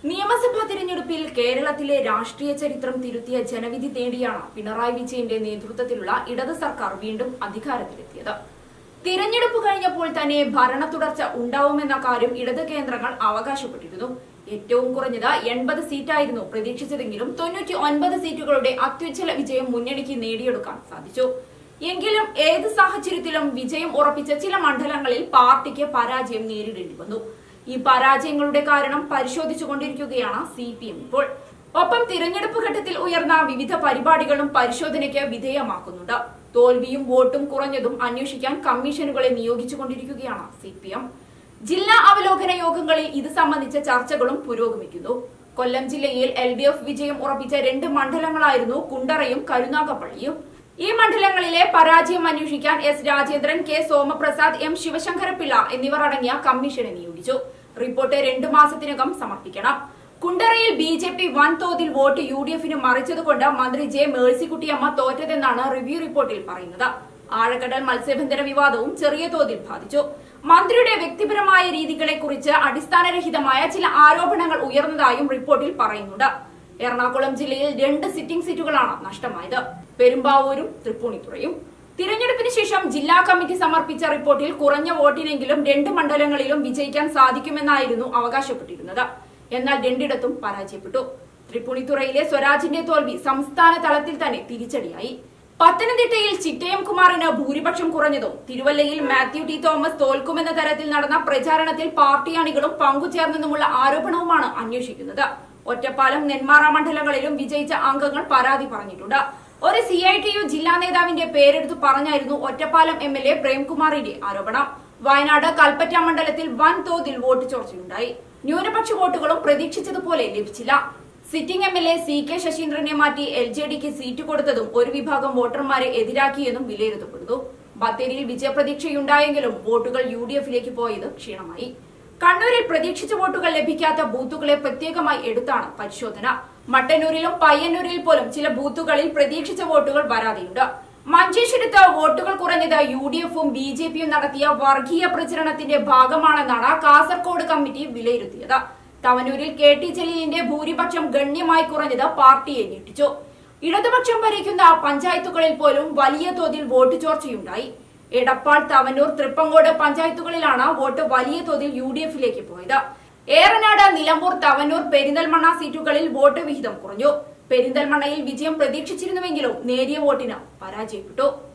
നിയമസഭാ തിരഞ്ഞെടുപ്പിൽ കേരളത്തിലെ രാഷ്ട്രീയ ചരിത്രം തിരുത്തിയ ജനവിധി തേടിയാണ് പിണറായി വിജയന്റെ നേതൃത്വത്തിലുള്ള ഇടത് സർക്കാർ വീണ്ടും അധികാരത്തിലെത്തിയത് തിരഞ്ഞെടുപ്പ് കഴിഞ്ഞപ്പോൾ തന്നെ ഭരണ തുടർച്ച ഉണ്ടാവുമെന്ന കാര്യം ഇടത് കേന്ദ്രങ്ങൾ അവകാശപ്പെട്ടിരുന്നു ഏറ്റവും കുറഞ്ഞത് എൺപത് സീറ്റായിരുന്നു പ്രതീക്ഷിച്ചതെങ്കിലും തൊണ്ണൂറ്റി ഒൻപത് സീറ്റുകളുടെ അത്യുജ്വല വിജയം മുന്നണിക്ക് നേടിയെടുക്കാൻ സാധിച്ചു എങ്കിലും ഏത് സാഹചര്യത്തിലും വിജയം ഉറപ്പിച്ച ചില മണ്ഡലങ്ങളിൽ പാർട്ടിക്ക് പരാജയം നേരിടേണ്ടി വന്നു ഈ പരാജയങ്ങളുടെ കാരണം പരിശോധിച്ചുകൊണ്ടിരിക്കുകയാണ് സി പി എം ഇപ്പോൾ ഒപ്പം തിരഞ്ഞെടുപ്പ് ഘട്ടത്തിൽ ഉയർന്ന വിവിധ പരിപാടികളും പരിശോധനയ്ക്ക് വിധേയമാക്കുന്നുണ്ട് തോൽവിയും വോട്ടും കുറഞ്ഞതും അന്വേഷിക്കാൻ കമ്മീഷനുകളെ നിയോഗിച്ചുകൊണ്ടിരിക്കുകയാണ് സി പി എം ജില്ലാ അവലോകന യോഗങ്ങളിൽ ഇത് സംബന്ധിച്ച ചർച്ചകളും പുരോഗമിക്കുന്നു കൊല്ലം ജില്ലയിൽ എൽ ഡി എഫ് വിജയം ഉറപ്പിച്ച രണ്ട് മണ്ഡലങ്ങളായിരുന്നു കുണ്ടറയും കരുനാഗപ്പള്ളിയും ഈ മണ്ഡലങ്ങളിലെ പരാജയം അന്വേഷിക്കാൻ S Rajendran K Somaprasad M Sivasankarapillai എന്നിവർ അടങ്ങിയ കമ്മീഷനെ നിയോഗിച്ചു റിപ്പോർട്ട് രണ്ടു മാസത്തിനകം സമർപ്പിക്കണം കുണ്ടറയിൽ ബി ജെ പി വൻതോതിൽ വോട്ട് യു ഡി എഫിന് മറിച്ചതുകൊണ്ട് മന്ത്രി ജെ മേഴ്സിക്കുട്ടിയമ്മ തോറ്റതെന്നാണ് റിവ്യൂ റിപ്പോർട്ടിൽ പറയുന്നത് ആഴക്കടൽ മത്സ്യബന്ധന വിവാദവും ചെറിയ തോതിൽ ബാധിച്ചു മന്ത്രിയുടെ വ്യക്തിപരമായ രീതികളെ കുറിച്ച് അടിസ്ഥാനരഹിതമായ ചില ആരോപണങ്ങൾ ഉയർന്നതായും റിപ്പോർട്ടിൽ പറയുന്നുണ്ട് എറണാകുളം ജില്ലയിൽ രണ്ട് സിറ്റിംഗ് സീറ്റുകളാണ് നഷ്ടമായത് പെരുമ്പാവൂരും തൃപ്പൂണിത്തുറയും തിരഞ്ഞെടുപ്പിന് ശേഷം ജില്ലാ കമ്മിറ്റി സമർപ്പിച്ച റിപ്പോർട്ടിൽ കുറഞ്ഞ വോട്ടിനെങ്കിലും രണ്ട് മണ്ഡലങ്ങളിലും വിജയിക്കാൻ സാധിക്കുമെന്നായിരുന്നു അവകാശപ്പെട്ടിരുന്നത് എന്നാൽ രണ്ടിടത്തും പരാജയപ്പെട്ടു തൃപ്പൂണിത്തുറയിലെ സ്വരാജിന്റെ തോൽവി സംസ്ഥാന തലത്തിൽ തന്നെ തിരിച്ചടിയായി പത്തനംതിട്ടയിൽ ചിറ്റയം കുമാറിന് ഭൂരിപക്ഷം കുറഞ്ഞതും തിരുവല്ലയിൽ മാത്യു ടി തോമസ് തോൽക്കുമെന്ന തരത്തിൽ നടന്ന പ്രചാരണത്തിൽ പാർട്ടി അണികളും പങ്കുചേർന്നെന്നുമുള്ള ആരോപണവുമാണ് അന്വേഷിക്കുന്നത് ഒറ്റപ്പാലം നെന്മാറ മണ്ഡലങ്ങളിലും വിജയിച്ച അംഗങ്ങൾ പരാതി പറഞ്ഞിട്ടുണ്ട് ഒരു സി ഐ ടി യു ജില്ലാ നേതാവിന്റെ പേരെടുത്ത് പറഞ്ഞായിരുന്നു ഒറ്റപ്പാലം എം എൽ എ പ്രേംകുമാറിന്റെ ആരോപണം വയനാട് കൽപ്പറ്റ മണ്ഡലത്തിൽ വൻതോതിൽ വോട്ട് ചോർച്ചയുണ്ടായി ന്യൂനപക്ഷ വോട്ടുകളും പ്രതീക്ഷിച്ചതുപോലെ ലഭിച്ചില്ല sitting M L A C K ശശീന്ദ്രനെ മാറ്റി എൽ ജെ ഡിക്ക് സീറ്റ് കൊടുത്തതും ഒരു വിഭാഗം വോട്ടർമാരെ എതിരാക്കിയെന്നും വിലയിരുത്തപ്പെടുന്നു ബത്തേരിയിൽ വിജയപ്രതീക്ഷയുണ്ടായെങ്കിലും വോട്ടുകൾ യു ഡി എഫിലേക്ക് പോയത് ക്ഷീണമായി കണ്ണൂരിൽ പ്രതീക്ഷിച്ച വോട്ടുകൾ ലഭിക്കാത്ത ബൂത്തുകളെ പ്രത്യേകമായി എടുത്താണ് പരിശോധന മട്ടന്നൂരിലും പയ്യന്നൂരിൽ പോലും ചില ബൂത്തുകളിൽ പ്രതീക്ഷിച്ച വോട്ടുകൾ വരാതെയുണ്ട് മഞ്ചേശ്വരത്ത് വോട്ടുകൾ കുറഞ്ഞത് യു ഡി എഫും ബി ജെ പിയും നടത്തിയ വർഗീയ പ്രചരണത്തിന്റെ ഭാഗമാണെന്നാണ് കാസർകോട് കമ്മിറ്റി വിലയിരുത്തിയത് തവനൂരിൽ കെ ടി ജലീലിന്റെ ഭൂരിപക്ഷം ഗണ്യമായി കുറഞ്ഞത് പാർട്ടിയെ ഞെട്ടിച്ചു ഇടതുപക്ഷം ഭരിക്കുന്ന പഞ്ചായത്തുകളിൽ പോലും വലിയ തോതിൽ വോട്ട് ചോർച്ചയുണ്ടായി എടപ്പാൾ തവനൂർ തൃപ്പങ്കോട് പഞ്ചായത്തുകളിലാണ് വോട്ട് വലിയ തോതിൽ യു ഡി എഫിലേക്ക് പോയത് ഏറനാട് നിലമ്പൂർ തവനൂർ പെരിന്തൽമണ്ണ സീറ്റുകളിൽ വോട്ട് വിഹിതം കുറഞ്ഞു പെരിന്തൽമണ്ണയിൽ വിജയം പ്രതീക്ഷിച്ചിരുന്നുവെങ്കിലും നേരിയ വോട്ടിന് പരാജയപ്പെട്ടു